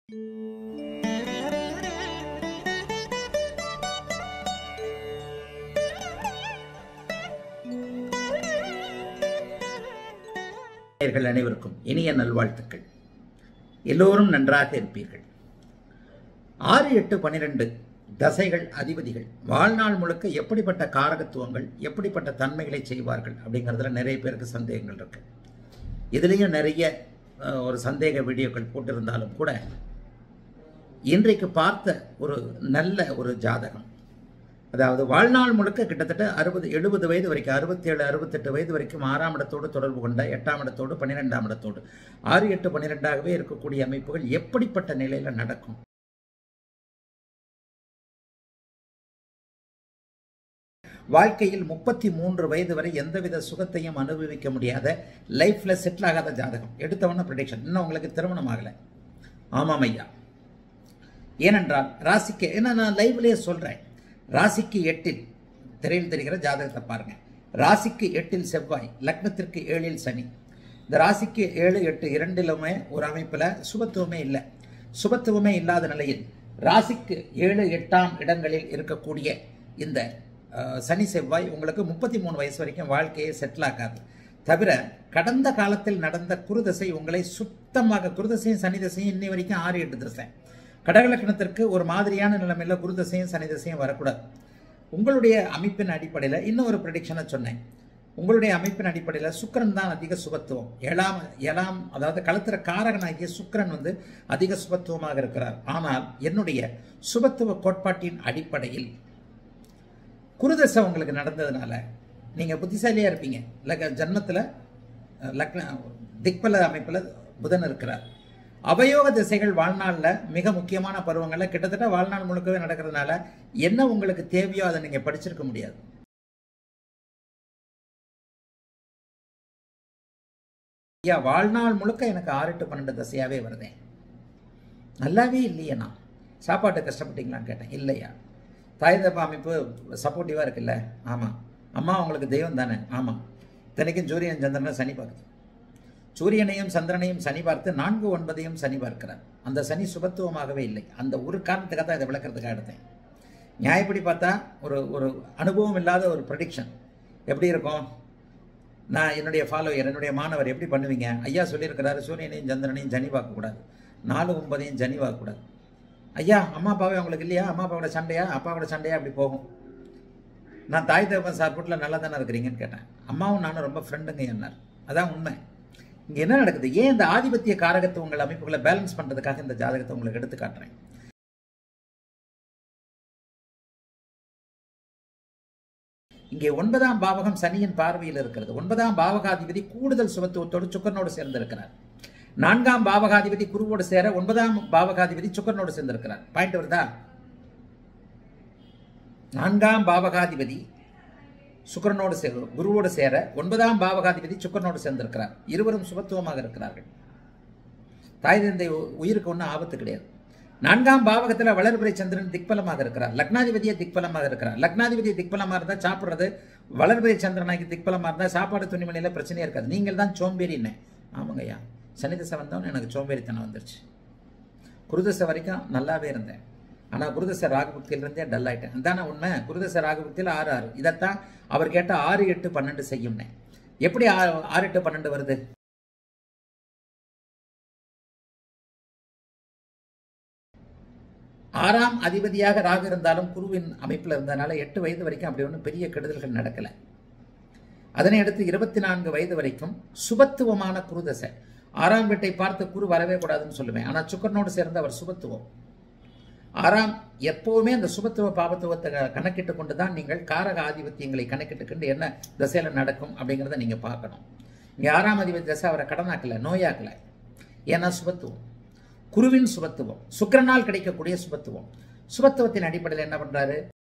நேயர்கள் அனைவருக்கும் இனிய நல்வாழ்த்துக்கள் எல்லோரும் நன்றாக இருப்பீர்கள் ஆறு எட்டு பன்னிரெண்டு தசைகள் அதிபதிகள் வாழ்நாள் முழுக்க எப்படிப்பட்ட காரகத்துவங்கள் எப்படிப்பட்ட தன்மைகளை செய்வார்கள் அப்படிங்கிறதுல நிறைய பேருக்கு சந்தேகங்கள் இருக்கு இதுலேயும் நிறைய அஹ், ஒரு சந்தேக வீடியோக்கள் போட்டிருந்தாலும் கூட இன்றைக்கு பார்த்த ஒரு நல்ல ஒரு ஜாதகம் அதாவது வாழ்நாள் முழுக்க கிட்டத்தட்ட அறுபது எழுபது வயது வரைக்கும் அறுபத்தேழு அறுபத்தெட்டு வயது வரைக்கும் ஆறாம் இடத்தோடு தொடர்பு கொண்ட எட்டாம் இடத்தோடு பன்னிரெண்டாம் இடத்தோடு ஆறு எட்டு பன்னிரெண்டாகவே இருக்கக்கூடிய அமைப்புகள் எப்படிப்பட்ட நிலையில நடக்கும் வாழ்க்கையில் முப்பத்தி மூன்று வயது வரை எந்தவித சுகத்தையும் அனுபவிக்க முடியாத லைஃப்ல செட்டில் ஆகாத ஜாதகம் எடுத்தவன ப்ரிடிக்ஷன் இன்னும் உங்களுக்கு திருமணம் ஆகலை ஆமாம் ஐயா ஏனென்றால் ராசிக்கு ஏன்னா நான் லைவ்லேயே சொல்றேன் ராசிக்கு எட்டில் திரையில் தெரிகிற ஜாதகத்தை பாருங்க ராசிக்கு எட்டில் செவ்வாய் லக்னத்திற்கு ஏழில் சனி இந்த ராசிக்கு ஏழு எட்டு இரண்டிலுமே ஒரு அமைப்பில் சுபத்துவமே இல்லை சுபத்துவமே இல்லாத நிலையில் ராசிக்கு ஏழு எட்டாம் இடங்களில் இருக்கக்கூடிய இந்த அஹ், சனி செவ்வாய் உங்களுக்கு முப்பத்தி மூணு வயசு வரைக்கும் வாழ்க்கையை செட்டில் ஆகாது தவிர கடந்த காலத்தில் நடந்த குருதசை உங்களை சுத்தமாக குருதசையும் சனி தசையும் இன்னி வரைக்கும் ஆறு எட்டு தசை கடகலக்கணத்திற்கு ஒரு மாதிரியான நிலைமையில் குருதசையும் சனி தசையும் வரக்கூடாது உங்களுடைய அமைப்பின் அடிப்படையில் இன்னும் ஒரு ப்ரெடிக்ஷனை சொன்னேன் உங்களுடைய அமைப்பின் அடிப்படையில் சுக்கிரன் தான் அதிக சுபத்துவம் ஏழாம் ஏழாம் அதாவது களத்திர காரகனாகிய சுக்கிரன் வந்து அதிக சுபத்துவமாக இருக்கிறார் ஆனால் என்னுடைய சுபத்துவ கோட்பாட்டின் அடிப்படையில் குருதசை உங்களுக்கு நடந்ததுனால நீங்கள் புத்திசாலியாக இருப்பீங்க லக்க ஜன்மத்தில் லக்ன திக்பல அமைப்பில் புதன் இருக்கிறார் அவயோக திசைகள் வாழ்நாளில் மிக முக்கியமான பருவங்களில் கிட்டத்தட்ட வாழ்நாள் முழுக்கவே நடக்கிறதுனால என்ன உங்களுக்கு தேவையோ அதை நீங்கள் படிச்சிருக்க முடியாது ஐயா வாழ்நாள் முழுக்க எனக்கு ஆறு எட்டு பன்னெண்டு தசையாகவே வருதேன் நல்லாவே இல்லையே நான் சாப்பாட்டு கஷ்டப்பட்டீங்களான்னு கேட்டேன் இல்லையா தாய் தப்பா அமைப்பு சப்போர்ட்டிவாக இருக்குல்ல ஆமாம் அம்மா உங்களுக்கு தெய்வம் தானே ஆமாம் இத்தனைக்கும் சூரியன் சந்திரனை சனி பார்க்குது சூரியனையும் சந்திரனையும் சனி பார்த்து நான்கு ஒன்பதையும் சனி பார்க்கிறார் அந்த சனி சுபத்துவமாகவே இல்லை அந்த ஒரு காரணத்துக்காக தான் இதை விளக்கறதுக்காக எடுத்தேன் நியாயப்படி பார்த்தா ஒரு ஒரு அனுபவம் இல்லாத ஒரு ப்ரடிக்ஷன் எப்படி இருக்கும் நான் என்னுடைய ஃபாலோயர் என்னுடைய மாணவர் எப்படி பண்ணுவீங்க ஐயா சொல்லியிருக்கிறாரு சூரியனையும் சந்திரனையும் சனி பார்க்கக்கூடாது நாலு ஒன்பதையும் சனி பார்க்கக்கூடாது ஐயா அம்மா அப்பாவே உங்களுக்கு இல்லையா அம்மா அப்பாவோட சண்டையா அப்பாவோட சண்டையா அப்படி போகும் நான் தாய் தகவன் சாப்பிட்டுல நல்லா தானே இருக்கிறீங்கன்னு கேட்டேன் அம்மாவும் நானும் ரொம்ப ஃப்ரெண்டுங்க என்னார் அதான் உண்மை இங்கே என்ன நடக்குது ஏன் இந்த ஆதிபத்திய காரகத்தை உங்கள் அமைப்புகளை பேலன்ஸ் பண்ணுறதுக்காக இந்த ஜாதகத்தை உங்களுக்கு எடுத்து காட்டுறேன் இங்கே ஒன்பதாம் பாவகம் சனியின் பார்வையில் இருக்கிறது ஒன்பதாம் பாவகாதிபதி கூடுதல் சுபத்துவத்தோடு சுக்கரனோடு சேர்ந்திருக்கிறார் நான்காம் பாவகாதிபதி குருவோடு சேர ஒன்பதாம் பாவகாதிபதி சுக்கரனோடு சேர்ந்திருக்கிறார் பாயிண்ட் வருதா நான்காம் பாவகாதிபதி சுக்கரனோடு சேர குருவோடு சேர ஒன்பதாம் பாவகாதிபதி சுக்கரனோடு சேர்ந்திருக்கிறார் இருவரும் சுபத்துவமாக இருக்கிறார்கள் தாய் தந்தை உ- உயிருக்கு ஒன்றும் ஆபத்து கிடையாது நான்காம் பாவகத்தில் வளர்பிறை சந்திரன் திக்பலமாக இருக்கிறார் லக்னாதிபதியே திக்பலமாக இருக்கிறார் லக்னாதிபதி திக்பலமாக இருந்தால் சாப்பிட்றது வளர்பிறை சந்திரனாகி திக்பலமாக இருந்தால் சாப்பாடு துணிமணியில் பிரச்சனையே இருக்காது நீங்கள் தான் சோம்பேறின்னு ஆமாங்கய்யா சனி திசை வந்தவொன்னே எனக்கு சோம்பேறித்தனம் வந்துருச்சு குருதசை வரைக்கும் நல்லாவே இருந்தேன் ஆனால் குருதசை ராகுபக்தியிலிருந்தே டல் ஆயிட்டேன் அதானே உண்மை குருதசை ராகுபக்தியில் ஆறு ஆறு இதைத்தான் அவர் கேட்ட ஆறு எட்டு பன்னெண்டு செய்யும்னே எப்படி ஆறு ஆறு எட்டு பன்னெண்டு வருது ஆறாம் அதிபதியாக ராகு இருந்தாலும் குருவின் அமைப்பில் இருந்ததுனால எட்டு வயது வரைக்கும் அப்படி ஒன்றும் பெரிய கெடுதல்கள் நடக்கலை அதனை அடுத்து இருபத்தி நான்கு வயது வரைக்கும் சுபத்துவமான குருதசை ஆறாம் வீட்டை பார்த்து குரு வரவே கூடாதுன்னு சொல்லுவேன் ஆனால் சுக்கரனோடு சேர்ந்து அவர் சுபத்துவம் ஆறாம் எப்பவுமே அந்த சுபத்துவ பாபத்துவத்தை க- கணக்கிட்டு கொண்டு தான் நீங்கள் காரக ஆதிபத்தியங்களை கணக்கிட்டு கொண்டு என்ன திசையில நடக்கும் அப்படிங்கிறத நீங்க பார்க்கணும் இங்க ஆறாம் அதிபதி தசை அவரை கடனாக்கல நோயாக்கல ஏன்னா சுபத்துவம் குருவின் சுபத்துவம் சுக்கிரனால் கிடைக்கக்கூடிய சுபத்துவம் சுபத்துவத்தின் அடிப்படையில் என்ன பண்றாரு